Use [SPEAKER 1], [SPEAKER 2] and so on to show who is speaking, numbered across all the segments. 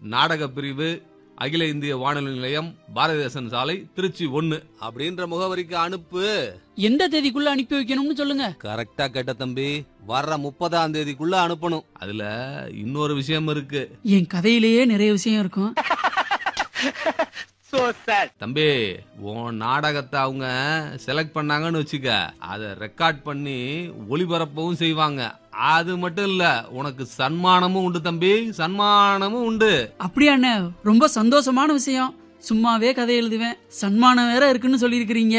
[SPEAKER 1] நாடக பிரிவு அகில இந்திய வானொலி நிலையம் பாரதிதாசன் சாலை திருச்சி ஒன்னு அப்படின்ற முகவரிக்கு அனுப்பு
[SPEAKER 2] எந்த தேதிக்குள்ள அனுப்பி வைக்கணும்னு சொல்லுங்க
[SPEAKER 1] கரெக்டா கேட்ட தம்பி வர்ற முப்பதாம் தேதிக்குள்ள அனுப்பணும் அதுல இன்னொரு விஷயம் இருக்கு
[SPEAKER 2] என் கதையிலேயே நிறைய விஷயம் இருக்கும்
[SPEAKER 1] தம்பி உன் நாடகத்தை அவங்க செலக்ட் பண்ணாங்கன்னு வச்சுக்க அதை ரெக்கார்ட் பண்ணி ஒளிபரப்பவும் செய்வாங்க அது மட்டும் இல்ல உனக்கு சன்மானமும் உண்டு தம்பி சன்மானமும் உண்டு
[SPEAKER 2] அப்படியா அண்ணே ரொம்ப சந்தோஷமான விஷயம் சும்மாவே கதை எழுதுவேன் சன்மானம் வேற இருக்குன்னு சொல்லியிருக்கிறீங்க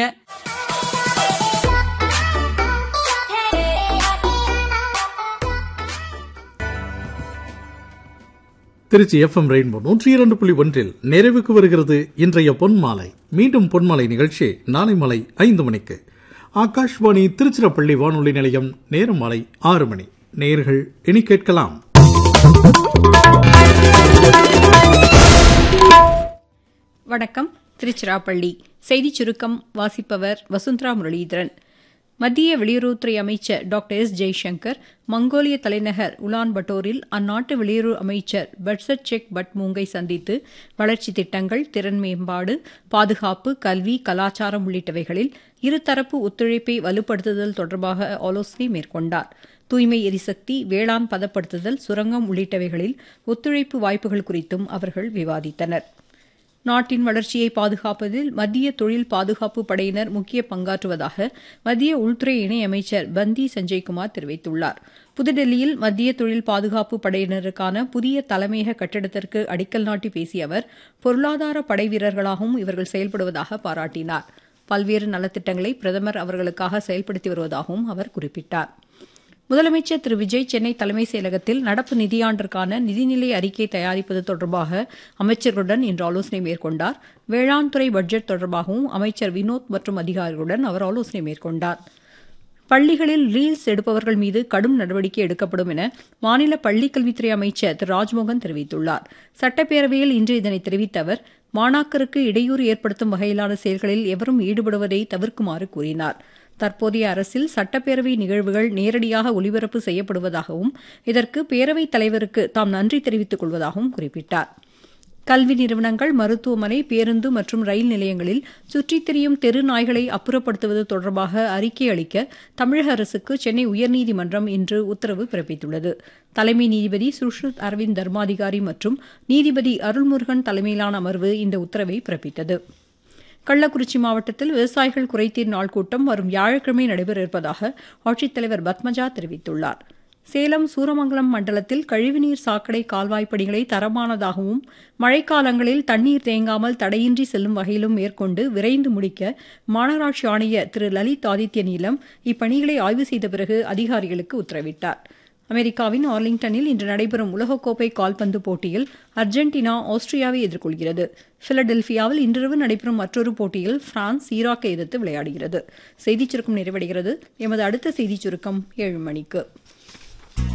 [SPEAKER 3] திருச்சி எஃப்எம் ரெயின்போ நூற்றி இரண்டு புள்ளி ஒன்றில் நிறைவுக்கு வருகிறது இன்றைய பொன்மாலை மீண்டும் பொன்மாலை நிகழ்ச்சி நாளை மாலை ஐந்து மணிக்கு ஆகாஷ்வாணி திருச்சிராப்பள்ளி வானொலி நிலையம் நேரம் மாலை ஆறு மணி நேர்கள் இனி கேட்கலாம்
[SPEAKER 4] வணக்கம் திருச்சிராப்பள்ளி செய்திச் சுருக்கம் வாசிப்பவர் வசுந்தரா முரளிதரன் மத்திய வெளியுறவுத்துறை அமைச்சர் டாக்டர் எஸ் ஜெய்சங்கர் மங்கோலிய தலைநகர் உலான் பட்டோரில் அந்நாட்டு வெளியுறவு அமைச்சர் பட்சட் செக் பட்மூங்கை சந்தித்து வளர்ச்சி திட்டங்கள் திறன் மேம்பாடு பாதுகாப்பு கல்வி கலாச்சாரம் உள்ளிட்டவைகளில் இருதரப்பு ஒத்துழைப்பை வலுப்படுத்துதல் தொடர்பாக ஆலோசனை மேற்கொண்டார் தூய்மை எரிசக்தி வேளாண் பதப்படுத்துதல் சுரங்கம் உள்ளிட்டவைகளில் ஒத்துழைப்பு வாய்ப்புகள் குறித்தும் அவர்கள் விவாதித்தனர் நாட்டின் வளர்ச்சியை பாதுகாப்பதில் மத்திய தொழில் பாதுகாப்பு படையினர் முக்கிய பங்காற்றுவதாக மத்திய உள்துறை இணையமைச்சர் பந்தி சஞ்சய்குமார் தெரிவித்துள்ளார் புதுடெல்லியில் மத்திய தொழில் பாதுகாப்பு படையினருக்கான புதிய தலைமையக கட்டிடத்திற்கு அடிக்கல் நாட்டி பேசிய அவர் பொருளாதார படை வீரர்களாகவும் இவர்கள் செயல்படுவதாக பாராட்டினார் பல்வேறு நலத்திட்டங்களை பிரதமர் அவர்களுக்காக செயல்படுத்தி வருவதாகவும் அவர் குறிப்பிட்டார் முதலமைச்சர் திரு விஜய் சென்னை தலைமைச் செயலகத்தில் நடப்பு நிதியாண்டிற்கான நிதிநிலை அறிக்கை தயாரிப்பது தொடர்பாக அமைச்சர்களுடன் இன்று ஆலோசனை மேற்கொண்டார் வேளாண் துறை பட்ஜெட் தொடர்பாகவும் அமைச்சர் வினோத் மற்றும் அதிகாரிகளுடன் அவர் ஆலோசனை மேற்கொண்டார் பள்ளிகளில் ரீல்ஸ் எடுப்பவர்கள் மீது கடும் நடவடிக்கை எடுக்கப்படும் என மாநில பள்ளிக்கல்வித்துறை அமைச்சர் திரு ராஜ்மோகன் தெரிவித்துள்ளார் சட்டப்பேரவையில் இன்று இதனை தெரிவித்த அவர் மாணாக்கருக்கு இடையூறு ஏற்படுத்தும் வகையிலான செயல்களில் எவரும் ஈடுபடுவதை தவிர்க்குமாறு கூறினார் தற்போதைய அரசில் சட்டப்பேரவை நிகழ்வுகள் நேரடியாக ஒலிபரப்பு செய்யப்படுவதாகவும் இதற்கு பேரவைத் தலைவருக்கு தாம் நன்றி தெரிவித்துக் கொள்வதாகவும் குறிப்பிட்டார் கல்வி நிறுவனங்கள் மருத்துவமனை பேருந்து மற்றும் ரயில் நிலையங்களில் சுற்றித் திரியும் தெரு நாய்களை அப்புறப்படுத்துவது தொடர்பாக அறிக்கை அளிக்க தமிழக அரசுக்கு சென்னை உயர்நீதிமன்றம் இன்று உத்தரவு பிறப்பித்துள்ளது தலைமை நீதிபதி சுஷ்ருத் அரவிந்த் தர்மாதிகாரி மற்றும் நீதிபதி அருள்முருகன் தலைமையிலான அமர்வு இந்த உத்தரவை பிறப்பித்தது கள்ளக்குறிச்சி மாவட்டத்தில் விவசாயிகள் குறைதீர் நாள் கூட்டம் வரும் வியாழக்கிழமை நடைபெற இருப்பதாக ஆட்சித்தலைவர் பத்மஜா தெரிவித்துள்ளார் சேலம் சூரமங்கலம் மண்டலத்தில் கழிவுநீர் சாக்கடை கால்வாய் பணிகளை தரமானதாகவும் மழைக்காலங்களில் தண்ணீர் தேங்காமல் தடையின்றி செல்லும் வகையிலும் மேற்கொண்டு விரைந்து முடிக்க மாநகராட்சி ஆணையர் திரு லலித் ஆதித்ய நீலம் இப்பணிகளை ஆய்வு செய்த பிறகு அதிகாரிகளுக்கு உத்தரவிட்டார் அமெரிக்காவின் ஆர்லிங்டனில் இன்று நடைபெறும் உலகக்கோப்பை கால்பந்து போட்டியில் அர்ஜென்டினா ஆஸ்திரியாவை எதிர்கொள்கிறது பிலடெல்பியாவில் இன்றிரவு நடைபெறும் மற்றொரு போட்டியில் பிரான்ஸ் ஈராக்கை எதிர்த்து விளையாடுகிறது செய்திச் சுருக்கம் நிறைவடைகிறது எமது அடுத்த செய்திச் சுருக்கம் ஏழு மணிக்கு